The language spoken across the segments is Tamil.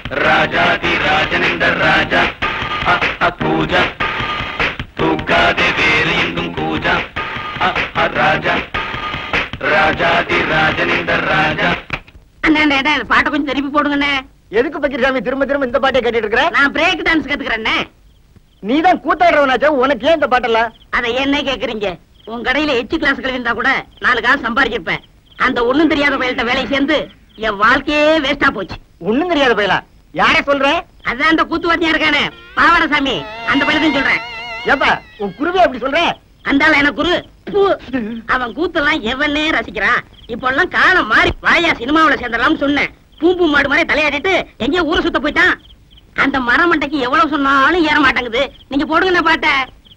ராஜாதி ராஜனிந்த ராஜா அ, அ, பூஜா தூக்காதே வேறு எங்கும் கூஜா அ, அ, ராஜா ராஜாதி ராஜனிந்த ராஜா அண்ணே அண்ணே, அண்ணே, இந்த பாட்டை கொஞ்சம் திருப்பி போடுங்கண்ணே எதுக்கு பக்கிரசாமி திரும்ப திரும்ப இந்த பாட்டை கேட்டுட்டு இருக்கிற நான் பிரேக் டான்ஸ் கத்துக்கிறேன்னே நீ தான் கூத்தாடுறவனாச்சா உனக்கு ஏன் இந்த பாட்டெல்லாம் அதை என்ன கேக்குறீங்க உன் கடையில எச்சு கிளாஸ் இருந்தா கூட நாலு காசு சம்பாதிச்சிருப்பேன் அந்த ஒண்ணும் தெரியாத பயில்கிட்ட வேலை சேர்ந்து என் வாழ்க்கையே வேஸ்டா போச்சு ஒண்ணும் தெரியாத பையலா யார சொல்ற அதான் அந்த கூத்துவாத்தியா இருக்கானே பாவாடசாமி அந்த பையன் சொல்றேன் ஏப்பா உன் குருவி அப்படி சொல்ற அந்த ஆளு எனக்கு குரு பூ. அவன் கூத்தெல்லாம் எவனே ரசிக்கிறான் இப்ப எல்லாம் காலம் மாறி வாயா சினிமாவுல சேர்ந்தலாம்னு சொன்னேன் பூம்பு மாடு மாதிரி தலையாடிட்டு எங்கேயோ ஊரை சுத்த போயிட்டான் அந்த மரமண்டைக்கு எவ்வளவு சொன்னாலும் ஏற மாட்டேங்குது நீங்க போடுங்க பாட்ட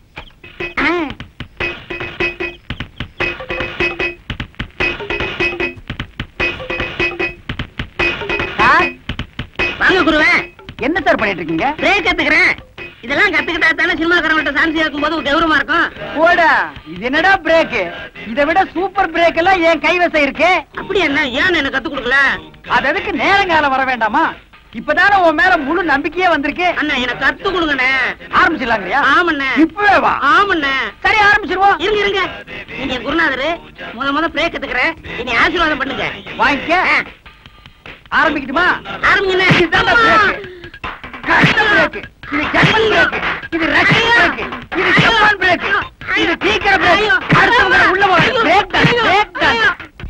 வாங்க குருவே என்ன சார் பண்ணிட்டு இருக்கீங்க பிரேக் கத்துக்கிறேன் இதெல்லாம் கத்துக்கிட்டா தானே சினிமாக்காரங்கள்ட்ட சான்ஸ் இருக்கும்போது ஒரு கௌரவமா இருக்கும் போடா இது என்னடா பிரேக் இதை விட சூப்பர் பிரேக் எல்லாம் என் கைவசம் இருக்கு அப்படி என்ன ஏன் எனக்கு கத்து கொடுக்கல அது அதுக்கு நேரங்காலம் வர வேண்டாமா இப்பதானே உன் மேல முழு நம்பிக்கையே வந்திருக்கு அண்ணா எனக்கு கத்து கொடுங்கண்ணே ஆரம்பிச்சிடலாங்கய்யா ஆமண்ணே இப்பவே வா ஆமண்ணே சரி ஆரம்பிச்சிருவோம் இருங்க இருங்க நீங்க என் குருநாதரு முத முத பிரேக் கத்துக்கிறேன் இனி ஆசீர்வாதம் பண்ணுங்க வாங்கிக்க ஆ, ஆரம்பிக்கட்டுமா ஆரம்பிங்கண்ணே இதுதான்டா அம்மா. பிரேக் கஷ்ட பிரேக் இது ஜெர்மன் பிரேக் இது ரஷ்யன் பிரேக் இது ஜப்பான் பிரேக் இது சீக்கிர பிரேக் ஐயோ. அடுத்தவங்க உள்ள போற ஐயோ. பிரேக் தான் ஐயோ. பிரேக் தான்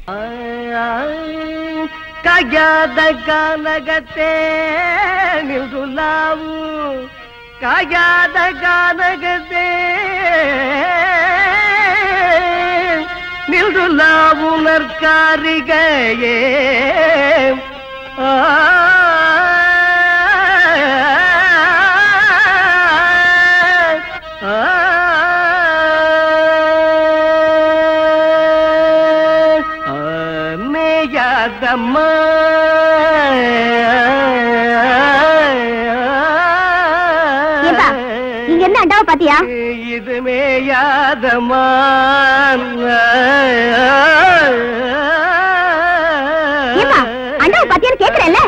ಕಾಗ್ಯಾದ ಗಾನಗತೆ ನಿಲ್ದು ನಾವು ಕಾಗ್ಯಾದ ಗಾನಗತೆ ನಿಲ್ದು ನಾವು ನರ್ಕಾರಿಗೆಯೇ மேயாதம்மா ஏப்பா, இங்க என்ன அண்டாவை பாத்தியா இது மேயாதம்மா ஏப்பா, அண்டாவை பாத்தியான்னு கேக்குறேன்ல?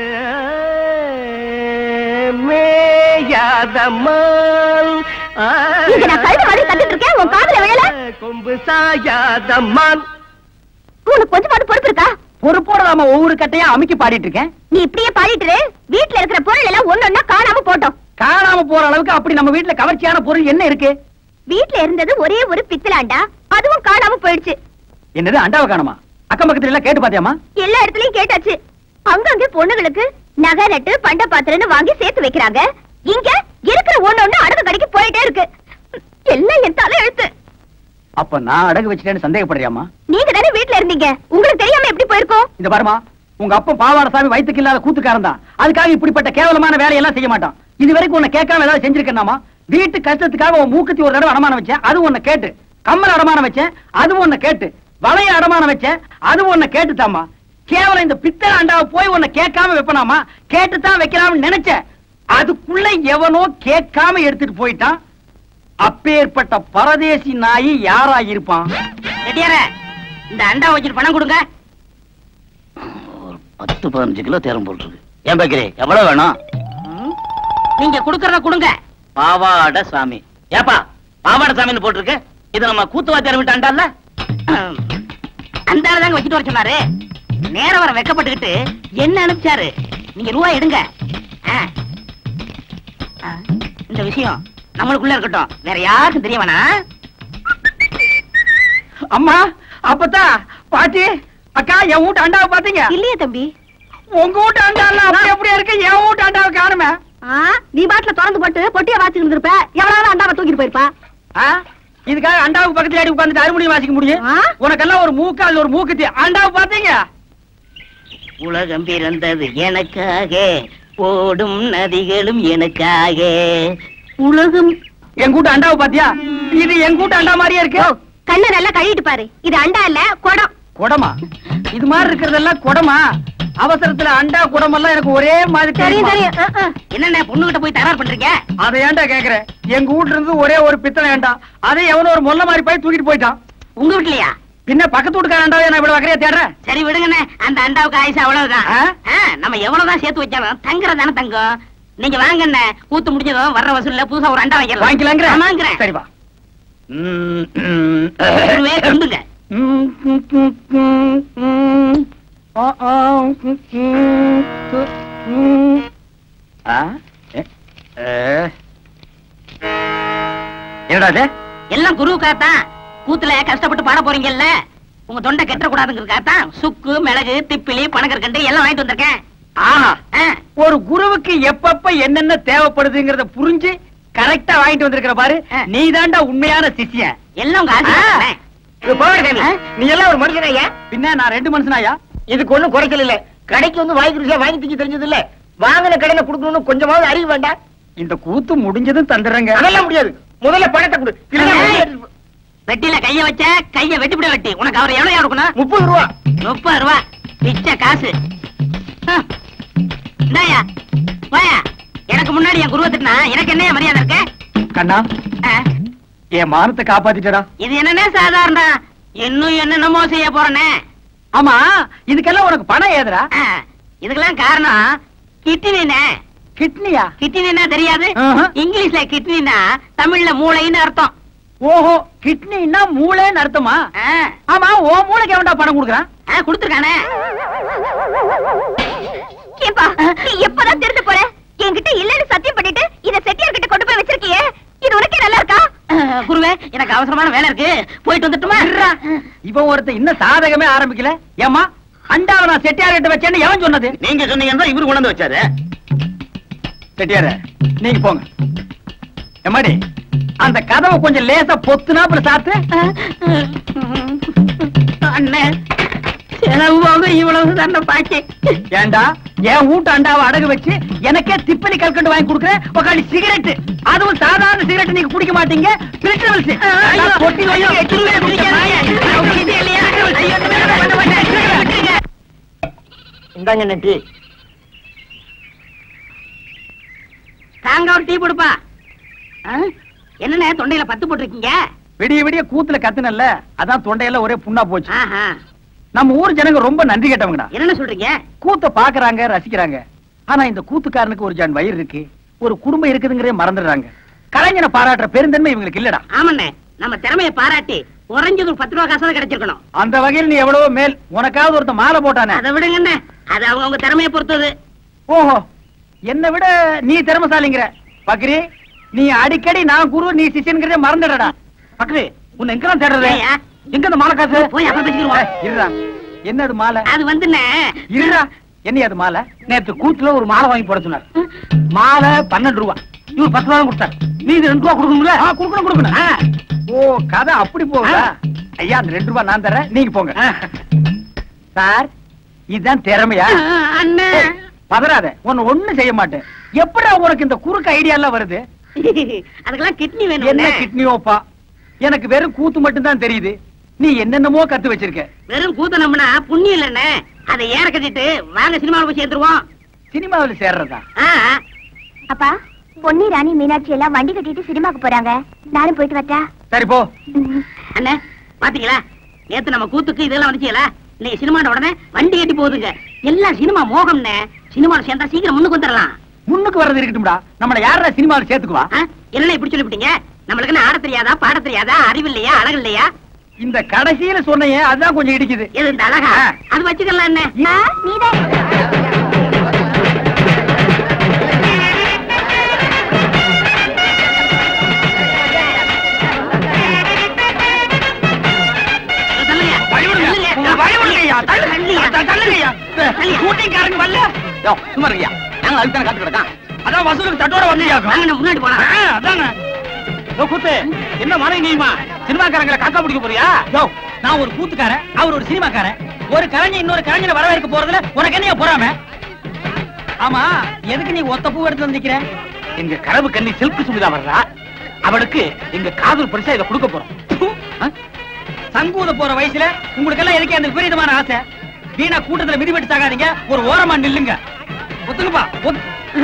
மேயாதம்மா இங்க நான் கழுதை மாதிரி கத்திட்டு இருக்கேன், உன் காதுல விழல? கொம்பு சாயாதம்மான் உனக்கு கொஞ்சமாவது பொறுப்பு இருக்கா பொறுப்போட நாம ஒவ்வொரு கட்டையா அமுக்கி பாடிட்டு இருக்கேன் நீ இப்படியே பாடிட்டு இரு. வீட்ல இருக்கிற பொருள் எல்லாம் ஒன்னொன்னா காணாம போட்டோம் காணாம போற அளவுக்கு அப்படி நம்ம வீட்டுல கவர்ச்சியான பொருள் என்ன இருக்கு வீட்ல இருந்தது ஒரே ஒரு பித்தலாண்டா அதுவும் காணாம போயிடுச்சு என்னது அண்டாவை காணுமா அக்கம் பக்கத்துல எல்லாம் கேட்டு பாத்தியாமா எல்லா இடத்துலயும் கேட்டாச்சு அங்கங்க பொண்ணுங்களுக்கு நகை நட்டு பண்ட பாத்திரம்னு வாங்கி சேர்த்து வைக்கிறாங்க இங்க இருக்கிற ஒண்ணு அடகு கடைக்கு போயிட்டே இருக்கு எல்லாம் என் தலை எழுத்து அப்ப நான் அடகு வச்சிட்டேன்னு சந்தேகப்படுறியாமா நீங்க தானே வீட்ல இருந்தீங்க உங்களுக்கு தெரியாம எப்படி போயிருக்கோம் இந்த பாருமா உங்க அப்பா பாவாடசாமி வயித்துக்கு இல்லாத கூத்துக்காரன் தான் அதுக்காக இப்படிப்பட்ட கேவலமான வேலையெல்லாம் செய்ய மாட்டான் இது வரைக்கும் உன்னை கேட்காம ஏதாவது செஞ்சிருக்கேனாமா வீட்டு கஷ்டத்துக்காக உன் மூக்குத்தி ஒரு தடவை அடமானம் வச்சேன் அது உன்னை கேட்டு கம்மல் அடமானம் வச்சேன் அது உன்னை கேட்டு வளைய அடமானம் வச்சேன் அது உன்னை கேட்டுதாம்மா கேவலம் இந்த பித்தளை அண்டாவை போய் உன்னை கேட்காம வைப்பனாமா கேட்டுத்தான் வைக்கலாம்னு நினைச்சேன் அதுக்குள்ள எவனோ கேட்காம எடுத்துட்டு போயிட்டான் அப்பேற்பட்ட பரதேசி நாயி யாரா இருப்பான் ரெட்டியார இந்த அண்டா வச்சுட்டு பணம் கொடுங்க ஒரு பத்து பதினஞ்சு கிலோ தேரம் போட்டுருக்கு ஏன் பாக்கிறே எவ்வளவு வேணும் ம், நீங்க குடுக்கறத கொடுங்க பாவாட சாமி ஏப்பா பாவாட சாமின்னு போட்டிருக்கு இது நம்ம கூத்துவாத்தியார் விட்டு அண்டால அந்த ஆளு தாங்க வச்சுட்டு வர சொன்னாரு நேரம் வர வெக்கப்பட்டுக்கிட்டு என்ன அனுப்பிச்சாரு நீங்க ரூபாய் எடுங்க ஆ. ஆ, இந்த விஷயம் நம்மளுக்குள்ள இருக்கட்டும் வேற யாருக்கும் தெரிய வேணாம் அம்மா அப்பத்தா பாட்டி அக்கா என் வீட்டு அண்டாவை பாத்தீங்க இல்லையே தம்பி உங்க வீட்டு அண்டால அப்படி எப்படி இருக்கு என் வீட்டு அண்டாவை காணுமே நீ பாட்டுல திறந்து போட்டு பொட்டிய வாச்சிட்டு இருந்திருப்ப எவ்வளவு அண்டாவை தூக்கிட்டு போயிருப்பா ஆ? இதுக்காக அண்டாவுக்கு பக்கத்துல அடி உட்கார்ந்துட்டு அறுமணி வாசிக்க முடியும் ஆ? உனக்கெல்லாம் ஒரு மூக்கால் ஒரு மூக்குத்தி அண்டாவை பாத்தீங்க உலகம் பிறந்தது எனக்காக ஓடும் நதிகளும் எனக்காக உலகம் என் கூட்டு அண்டாவை பாத்தியா இது என் கூட்டு அண்டா மாதிரியே இருக்கு கண்ணை நல்லா கழுவிட்டு பாரு இது அண்டா இல்ல குடம் குடமா இது மாதிரி இருக்கிறதெல்லாம் குடமா அவசரத்துல அண்டா குடமெல்லாம் எனக்கு ஒரே மாதிரி தெரியும் தெரியுமா? தெரியும் அஹ், அஹ். என்னென்ன பொண்ணுகிட்ட போய் தகராறு பண்றீங்க அதை ஏன்டா கேக்குறேன் எங்க வீட்டுல இருந்து ஒரே ஒரு பித்தளை ஏன்டா அதை எவனோ ஒரு மொல்ல மாதிரி போய் தூக்கிட்டு போயிட்டான் உங்க வீட்லயா பின்ன பக்கத்து வீட்டுக்காரண்டாவே நான் இவ்வளவு வக்கறையா தேடுறேன் சரி விடுங்கண்ணே அந்த அண்டாவுக்கு ஆயுசு அவ்வளவுதான் ஆ? ஆ, நம்ம எவ்வளவுதான் சேர்த்து வச்சாலும் தங்குறது தானே தங்கம் நீங்க வாங்கண்ணே கூத்து முடிஞ்சதும் வர்ற வசூல்ல புதுசா ஒரு அண்டா வைக்கலாம் வாங்கிக்கலாங்கிற ஆமாங்கிறேன் சரி வா ம், ம். ஒருவே கொண்டுங்க ம், ம், ம், ம், ம். ஆ, ஆ, ம், ம், து, ம். ஆ, ஏ, ஏ. என்னடா இது எல்லாம் குருவுக்காகத்தான் கூத்துல கஷ்டப்பட்டு பாட போறீங்கல்ல உங்க தொண்டை கெட்ட கூடாதுங்கிறதுக்காகத்தான் சுக்கு மிளகு திப்பிலி பனகற்கண்டு எல்லாம் வாங்கிட்டு வந்திருக்கேன் ஆஹா ஆ, ஒரு குருவுக்கு எப்பப்ப என்னென்ன தேவைப்படுதுங்கறத புரிஞ்சு கரெக்டா வாங்கிட்டு வந்திருக்கிற பாரு ஆ. நீ உண்மையான சிஷ்யன் எல்லாம் உங்க ஆசீர்வாதம்ண்ணே. ஆ? நீ எல்லாம் ஒரு மனுஷனாயா பின்ன நான் ரெண்டு மனுஷனாயா இதுக்கு ஒண்ணும் குறைச்சல் இல்ல கடைக்கு வந்து வாங்கி ருசியா வாங்கி திங்க தெரிஞ்சது இல்ல வாங்கின கடனை கொடுக்கணும்னு கொஞ்சமாவது அறிவு வேண்டாம் இந்த கூத்து முடிஞ்சதும் தந்துடுறேங்க அதெல்லாம் முடியாது முதல்ல பணத்தை கொடு இல்லைன்னா ஏய். வெளியே எடுத்துட்டு போ. வெட்டில கைய வச்ச கைய வெட்டிவிட வெட்டி உனக்கு அவர் எவ்வளவு கொடுக்கணும் முப்பது ரூபா முப்பது ரூபா பிச்சை காசு ஹம். இந்தாயா வாயா எனக்கு முன்னாடி என் குருவை திட்டினா எனக்கு என்ன மரியாதை இருக்கு கண்ணா ஆ, என் மானத்தை காப்பாத்திட்டடா இது என்னன்னே சாதாரண இன்னும் என்னென்னமோ செய்ய போறேனே ஆமா இதுக்கெல்லாம் உனக்கு பணம் ஏதுடா ஆ, இதுக்கெல்லாம் காரணம் கிட்னினே கிட்னியா கிட்னினா தெரியாது ஆஹா. இங்கிலீஷ்ல கிட்னினா தமிழ்ல மூளைன்னு அர்த்தம் ஓஹோ கிட்னின்னா மூளைன்னு அர்த்தமா ஆ, ஆமா ஓ மூளைக்கு எவன்டா பணம் கொடுக்குறான் ஆ, கொடுத்திருக்கானே ஏப்பா நீ எப்பதான் திருந்த போற என்கிட்ட இல்லன்னு சத்தியம் பண்ணிட்டு இத செட்டியார் கிட்ட கொண்டு போய் வச்சிருக்கியே இது உனக்கே நல்லா இருக்கா ஆ, குருவே எனக்கு அவசரமான வேலை இருக்கு போயிட்டு வந்துட்டுமா இவன் ஒருத்தன் இன்னும் சாதகமே ஆரம்பிக்கல ஏமா அண்டாவை நான் செட்டியார் கிட்ட வச்சேன்னு எவன் சொன்னது நீங்க சொன்னீங்கன்னா இவரு கொண்டு வந்து வச்சாரு செட்டியார நீங்க போங்க எம்மாடி அந்த கதவை கொஞ்சம் லேசா பொத்துனாப்புல சாத்து அண்ணே செலவு போக இவ்வளவு தானே பாக்கி ஏண்டா என் வீட்டு அண்டாவை அடகு வச்சு எனக்கே திப்பலி கல்கண்டு வாங்கி கொடுக்குறேன் உக்காடி சிகரெட் அதுவும் சாதாரண சிகரெட் நீங்க குடிக்க மாட்டீங்க பிரிட்டபிள்ஸ் கொட்டி வையோ எட்டுமே இந்தாங்க நெட்டி தாங்க ஒரு டீ கொடுப்பா ஆ? என்னண்ணே தொண்டையில பத்து போட்டிருக்கீங்க விடிய விடிய கூத்துல கத்துனல்ல அதான் தொண்டையெல்லாம் ஒரே புண்ணா போச்சு ஆஹா. நம்ம ஊர் ஜனங்க ரொம்ப நன்றி கேட்டவங்கடா என்னண்ணே சொல்றீங்க கூத்த பாக்குறாங்க ரசிக்கிறாங்க ஆனா இந்த கூத்துக்காரனுக்கு ஒரு ஜான் வயிறு இருக்கு ஒரு குடும்பம் இருக்குதுங்கிறே மறந்துடுறாங்க கலைஞனை பாராட்டுற பெருந்தன்மை இவங்களுக்கு இல்லடா ஆமாண்ணே நம்ம திறமையை பாராட்டி குறைஞ்சது ஒரு பத்து ரூபா காசாவது கிடைச்சிருக்கணும் அந்த வகையில் நீ எவ்வளவோ மேல் உனக்காவது ஒருத்த மாலை போட்டானே அதை விடுங்கண்ணே அது அவங்க உங்க திறமையை பொறுத்தது ஓஹோ என்னை விட நீ திறமசாலிங்கிற பக்ரி நீ அடிக்கடி நான் குரு நீ சிஷ்யன்கிறதே மறந்துடடா பக்ரி உன்னை எங்கெல்லாம் தேடுறது ஏய்யா. எங்க இந்த மாலை காசு போய் அப்புறம் பேசிக்கிருவோம். ஏய், இருடா என்னது மாலை அது வந்துண்ணே இருடா என்ன அது மாலை நேத்து கூத்துல ஒரு மாலை வாங்கி போட சொன்னார் மாலை பன்னெண்டு ரூபா இவர் பத்து ரூபா கொடுத்தாரு நீ இது ரெண்டு ரூபா கொடுக்கணும்ல கொடுக்கணும் கொடுக்கணும் ஆ. ஓ கதை அப்படி போகுதா ஐயா அந்த ரெண்டு ரூபா நான் தரேன் நீங்க போங்க சார் இதுதான் திறமையா ஆ, அண்ணே ஏய், பதறாத உன்னை ஒண்ணும் செய்ய மாட்டேன் எப்படா உனக்கு இந்த குறுக்கு ஐடியா எல்லாம் வருது அதுக்கெல்லாம் கிட்னி என்ன வேணும் கிட்னியோப்பா எனக்கு வெறும் கூத்து மட்டும் தான் தெரியுது நீ என்னென்னமோ கத்து வச்சிருக்க வெறும் கூத்த நம்பினா புண்ணியம் இல்லண்ணே அதை ஏற கட்டிட்டு வாங்க சினிமாவில் போய் சேர்த்துருவோம் சினிமாவில் சேர்றதா ஆ, அப்பா பொன்னி ராணி மீனாட்சி எல்லாம் வண்டி கட்டிட்டு சினிமாக்கு போறாங்க நானும் போயிட்டு வரட்டா சரி போ ம். அண்ணே பாத்தீங்களா நேத்து நம்ம கூத்துக்கு இதெல்லாம் வந்துச்சீங்களா இன்னைக்கு சினிமாட உடனே வண்டி கட்டி போகுதுங்க எல்லாம் சினிமா மோகம்னே சினிமாவில் சேர்ந்தா சீக்கிரம் முன்னுக்கு வந்துடலாம் முன்னுக்கு வர்றது இருக்கட்டும்டா நம்மள யாரா சினிமாவில் சேர்த்துக்குவா ஆ? என்னண்ணே இப்படி சொல்லிவிட்டீங்க நம்மளுக்கு என்ன ஆட தெரியாதா பாட தெரியாதா அறிவு இல்லையா அழகு இல்லையா இந்த கடைசியில சொன்னையே அதுதான் கொஞ்சம் இடிக்குது எது இந்த அழகா ஆ. அது வச்சுக்கலாம் அண்ணே ஆ, நீதான் தள்ளுங்க. தள்ளுங்க. வழிவிடுங்கய்யா, தள்ளு. தள்ளுங்க. த- தள்ளுங்கய்யா. தள்ளுங்க. கூட்டிக்காரங்க வரல யோ, சும்மா இருக்கியா நாங்க அதுக்கு தானே காத்து கிடக்கான் அதான் வசூலுக்கு தட்டோட வந்தியாக்கும் வாங்க, நம்ம முன்னாடி போலாம் அதாங்க யோ, கூத்து என்ன மறைங்கம்மா சினிமாக்காரங்களை காக்கா பிடிக்க போறியா யோ நான் ஒரு கூத்துக்காரன் அவர் ஒரு சினிமாக்காரன் ஒரு கலைஞர் இன்னொரு கலைஞரை வரவேற்க போறதுல உனக்கு என்னைய பொறாம ஆமா எதுக்கு நீ ஒத்த பூ எடுத்து வந்திருக்கிற எங்க கனவு கண்ணி சில்க் சுமிதா வர்றா அவளுக்கு எங்க காதல் பரிசா இதை கொடுக்க போறோம் ப்பு. ஆ? சங்கூத போற வயசுல உங்களுக்கு எல்லாம் எதுக்கு அந்த விபரீதமான ஆசை வீணா கூட்டத்துல மிதிபட்டு சாகாதீங்க ஒரு ஓரமா நில்லுங்க ஒத்துங்கப்பா ஒத்து-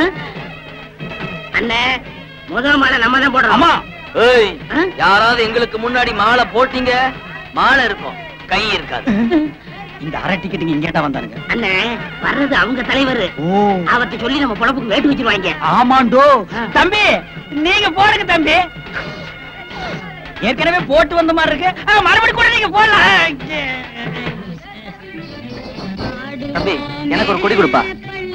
அண்ணே முதல் மாலை நம்ம தான் போடுறோம் ஆமா ஏய் ஆ? யாராவது எங்களுக்கு முன்னாடி மாலை போட்டீங்க மாலை இருக்கும் கை இருக்காது இந்த அரை டிக்கெட்டுங்க இங்கேட்டா வந்தானுங்க அண்ணே வர்றது அவங்க தலைவர் ஓ அவர்கிட்ட சொல்லி நம்ம பொழப்புக்கு வேட்டு வச்சிருவாங்க ஆமாண்டோ தம்பி நீங்க போடுங்க தம்பி ஏற்கனவே போட்டு வந்த மாதிரி இருக்கு ஆ, மறுபடியும் கூட நீங்க போடலாம் தம்பி எனக்கு ஒரு கொடி கொடுப்பா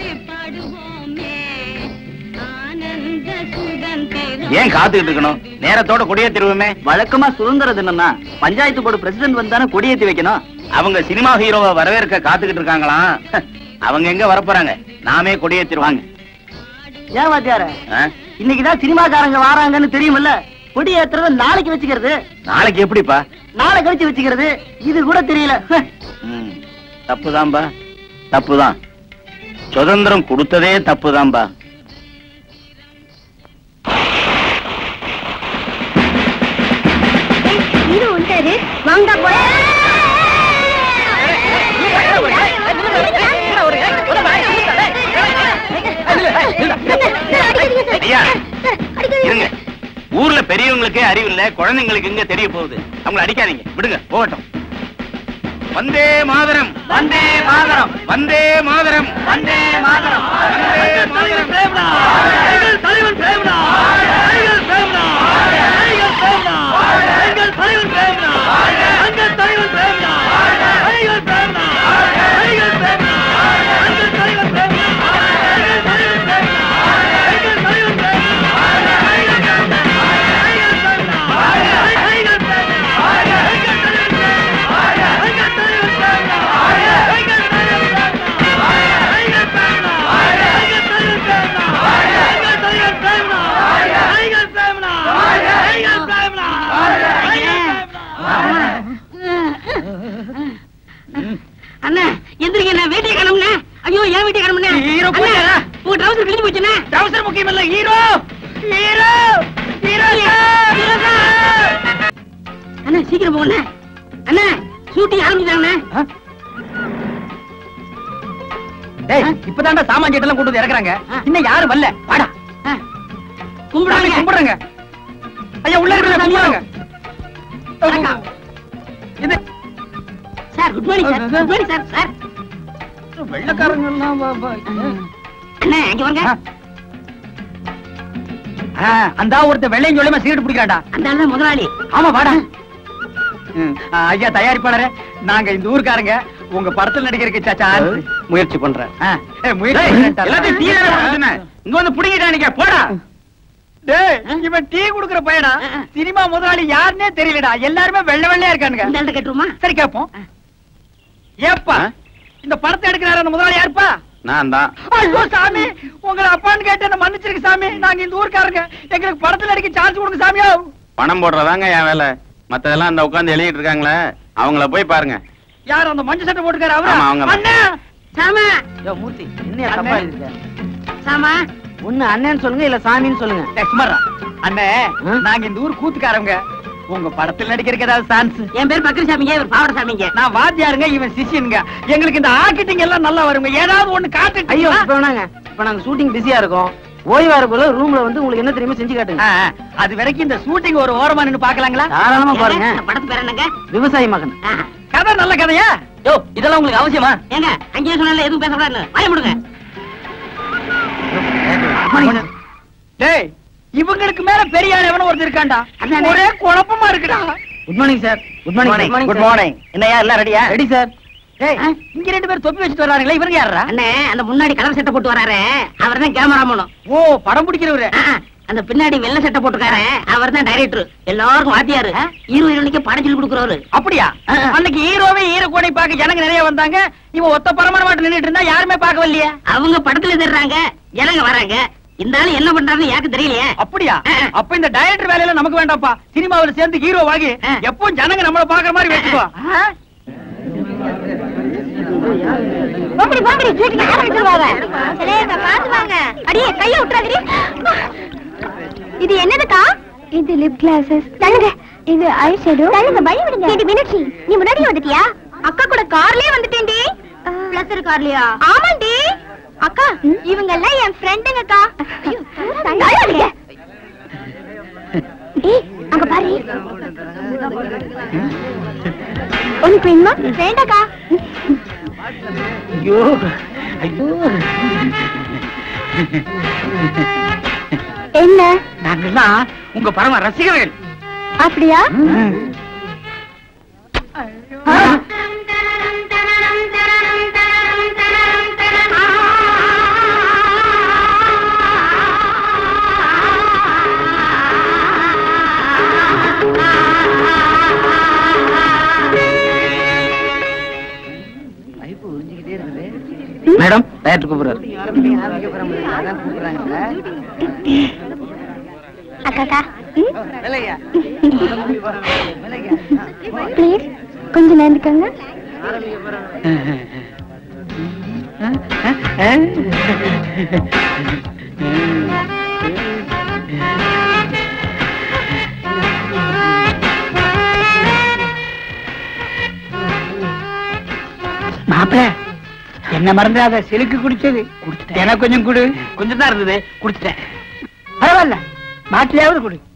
ஏன் காத்துக்கிட்டு இருக்கணும் நேரத்தோட கொடியேத்திருவோமே வழக்கமா சுதந்திர தினம்னா பஞ்சாயத்து போர்டு பிரசிடென்ட் வந்தானே கொடியேத்தி வைக்கணும் அவங்க சினிமா ஹீரோவை வரவேற்க காத்துக்கிட்டு இருக்காங்களாம் அவங்க எங்க வரப்போறாங்க நாமே கொடியேத்திருவாங்க ஏன் வாத்தியார ஆ? இன்னைக்குதான் சினிமாக்காரங்க வராங்கன்னு தெரியுமில்ல கொடி ஏத்துறத நாளைக்கு வச்சுக்கிறது நாளைக்கு எப்படிப்பா நாளை கழிச்சு வச்சுக்கிறது இது கூட தெரியல ம், தப்புதான்பா தப்புதான் சுதந்திரம் கொடுத்ததே தப்புதான்பா இது உண்டாரு வாங்க போய் ஐயா இருங்க ஊர்ல பெரியவங்களுக்கே அறிவு இல்ல குழந்தைங்களுக்கு எங்க தெரிய போகுது அவங்கள அடிக்காதீங்க விடுங்க போகட்டும் வந்தே மாதரம் வந்தே மாதரம் வந்தே மாதரம் வந்தே மாதரம் வந்தே மாதரம் அண்ணா எந்திரிக்க நான் வேட்டியை காணும்னே ஐயோ ஏன் வேட்டியை காணும்னே ஹீரோ போயிட்டாரா? உங்க ட்ரவுசர் கிழிஞ்சு போச்சுண்ணே அவசரம் முக்கியம் இல்ல ஹீரோ ஹீரோ ஹீரோ அண்ணா சீக்கிரம் போங்கண்ணே அண்ணா ஷூட்டிங் ஆரம்பிச்சாங்கண்ணே டேய் இப்பதான்டா சாமான் சீட்டெல்லாம் கொண்டு வந்து இறக்குறாங்க இன்னும் யாரும் வரல வாடா சாமி கும்பிடுவாங்க கும்பிடுறேங்க ஐயா உள்ள இருக்கிற கும்பிடுறேங்க வணக்கம். இது sir good morning sir good morning sir sir வெள்ளக்காரங்க எல்லாம் வா- வா- அண்ணா இங்க வாங்க ஆ, அந்த ஒருத்தன் வெள்ளையும் சொல்லியமா சிகரெட் பிடிக்கிறாடா அந்த ஆள் தான் முதலாளி ஆமா வாடா ம், ஆ, ஐயா தயாரிப்பாளரே நாங்க இந்த ஊர்க்காரங்க உங்க படத்துல நடிக்கிறதுக்கு சாச்சா முயற்சி பண்றேன் ஆ, ஏய், முயற்சி பண்றேன்டா. எல்லாத்தையும் டீ தானே கொடுக்க சொன்னேன். இங்க வந்து புடிங்கிட்டானிக்க போடா டேய், இவன் டீ குடுக்குற பையனா சினிமா முதலாளி யாருன்னே தெரியலடா எல்லாருமே வெள்ளை வெள்ளையா இருக்கானுங்க இந்த ஆள்கிட்ட கேட்டுருமா சரி கேப்போம் ஏப்பா ஆ? இந்த படத்தை எடுக்கிறாரு அந்த முதலாளி யாருப்பா நான் தான் ஐயோ சாமி உங்களை அப்பான்னு கேட்டு என்ன மன்னிச்சிருக்கு சாமி நாங்க இந்த ஊர்க்காரங்க எங்களுக்கு படத்துல நடிக்க சான்ஸ் கொடுங்க சாமியோ பணம் போடுறதாங்க என் வேலை மத்ததெல்லாம் அந்த உட்கார்ந்து எழுதிட்டு இருக்காங்களே அவங்கள போய் பாருங்க யார் அந்த மஞ்சள் சட்டை போட்டுக்காரு அவரா ஆமா, அவங்கதான். அண்ணா சாமா மூர்த்தி என்னையா தப்பா எழுதிருக்க? சாமா ஒண்ணு அண்ணன் சொல்லுங்க இல்ல சாமின்னு சொல்லுங்க டேய், சும்மாடா. அண்ணே ஆ? நாங்க இந்த ஊர் கூத்துக்காரங்க உங்க படத்துல நடிக்கிறதுக்கு ஏதாவது சான்ஸ் என் பேர் பக்கரி சாமிங்க இவர் பாவட சாமிங்க நான் வாத்தியாருங்க இவன் சிஷியனுங்க எங்களுக்கு இந்த ஆக்கிட்டிங் எல்லாம் நல்லா வருங்க ஏதாவது ஒண்ணு காட்டு ஐயோ இப்ப வேணாங்க இப்ப நாங்க ஷூட்டிங் பிஸியா இருக்கோம் ஓய்வா போல ரூம்ல வந்து உங்களுக்கு என்ன தெரியுமோ செஞ்சு காட்டுங்க அது வரைக்கும் இந்த ஷூட்டிங் ஒரு ஓரமா நின்னு பாக்கலாங்களா தாராளமா பாருங்க இந்த படத்து பேர் என்னங்க விவசாயி மகன் ஆ. கதை நல்ல கதையா யோ இதெல்லாம் உங்களுக்கு அவசியமா ஏங்க அங்கேயே சொன்னால எதுவும் பேசக்கூடாதுன்னு வாய முடுங்க டேய் இவங்களுக்கு மேல பெரிய ஆள் எவனோ ஒருத்தர் இருக்கான்டா அதானே. ஒரே குழப்பமா இருக்குடா good morning sir good morning good morning என்னையா எல்லாம் ரெடியா ரெடி சார் டேய் இங்க ரெண்டு பேர் தொப்பி வச்சுட்டு வர்றாங்களே இவங்க யாரா அண்ணே அந்த முன்னாடி கலர் சட்டை போட்டு வராரு அவர் தான் கேமராமேனும் ஓ படம் பிடிக்கிறவரு அந்த பின்னாடி வெள்ளை சட்டை போட்டுக்காரு அவர் தான் டைரக்டர் எல்லாருக்கும் வாத்தியாரு ஹீரோ ஹீரோனிக்கு படம் சொல்லி கொடுக்குறவரு அப்படியா ஆ. அன்னைக்கு ஹீரோவே ஹீரோ கோடை பார்க்க ஜனங்க நிறைய வந்தாங்க இவன் ஒத்த பரமான மாட்டு நின்னுட்டு இருந்தா யாருமே பார்க்க வரலையே அவங்க படத்துல தர்றாங்க ஜனங்க வராங்க இந்த ஆளு என்ன பண்றாருன்னு எனக்கு தெரியலையே அப்படியா ஆ. அப்ப இந்த டைரக்டர் வேலையில நமக்கு வேண்டாம்ப்பா சினிமாவுல சேர்ந்து ஹீரோ வாங்கி ஆ. எப்பவும் ஜனங்க நம்மள பாக்குற மாதிரி வச்சுக்கோ போங்கடி போங்கடி ஷூட்டிங் ஆரம்பிச்சிருவாங்க சரியா பாத்து வாங்க அடியே கைய விட்டுறாதடி இது என்னதுக்கா இது லிப் கிளாஸஸ் தள்ளுங்க இது ஐ ஷேடோ தள்ளுங்க பய விடுங்க இது மீனாட்சி நீ முன்னாடியே வந்துட்டியா அக்கா கூட கார்லயே வந்துட்டேன்டி பிளஸ் கார்லயா ஆமாண்டி அக்கா இவங்க எல்லாம் என் ஃப்ரெண்டுங்கக்கா தள்ளாதீங்க ஏய் அங்க பாரு டானிக் வேணுமா வேண்டாக்கா ஐயோ ஐயோ என்ன நாங்கெல்லாம் உங்க பரம ரசிகர்கள் அப்படியா ஆ. மேடம் டயர் கூப்பிடுறாரு அக்காக்கா ப்ளீஸ் கொஞ்சம் நேர்ந்துக்கோங்க மாப்பிள என்ன மறந்துடாத சிலுக்கு குடிச்சது எனக்கு கொஞ்சம் கொடு கொஞ்சம் தான் இருந்தது குடிச்சிட்டேன் பரவாயில்ல மாட்டிலையாவது கொடு